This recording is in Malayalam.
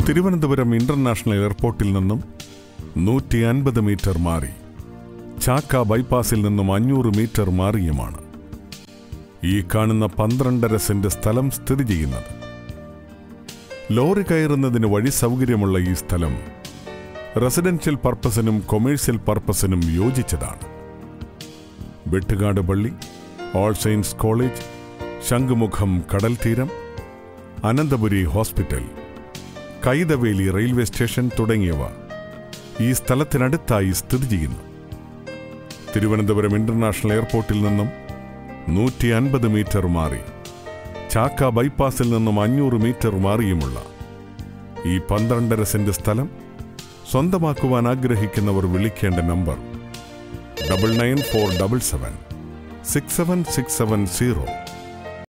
തിരുവനന്തപുരം ഇന്റർനാഷണൽ എയർപോർട്ടിൽ നിന്നും നൂറ്റി അൻപത് മീറ്റർ മാറി ചാക്ക ബൈപ്പാസിൽ നിന്നും അഞ്ഞൂറ് മീറ്റർ മാറിയുമാണ് ഈ കാണുന്ന പന്ത്രണ്ടര സെന്റ് സ്ഥലം സ്ഥിതി ചെയ്യുന്നത് ലോറി കയറുന്നതിന് വഴി സൗകര്യമുള്ള ഈ സ്ഥലം റെസിഡൻഷ്യൽ പർപ്പസിനും കൊമേഴ്സ്യൽ പർപ്പസിനും യോജിച്ചതാണ് വെട്ടുകാട് പള്ളി ഓൾ സെയിൻസ് കോളേജ് ശംഖുമുഖം കടൽ തീരം Ananthapuri hospital Kaithaveli railway station തുടങ്ങിയവ ഈ സ്ഥലത്തിനടുത്തായി സ്ഥിതി ചെയ്യുന്നു തിരുവനന്തപുരം ഇന്റർനാഷണൽ എയർപോർട്ടിൽ നിന്നും നൂറ്റി അൻപത് മീറ്റർ മാറി ചാക്ക ബൈപ്പാസിൽ നിന്നും അഞ്ഞൂറ് മീറ്റർ മാറിയുമുള്ള ഈ പന്ത്രണ്ടര സെന്റ് സ്ഥലം സ്വന്തമാക്കുവാൻ ആഗ്രഹിക്കുന്നവർ വിളിക്കേണ്ട number double nine four double seven six seven six seven zero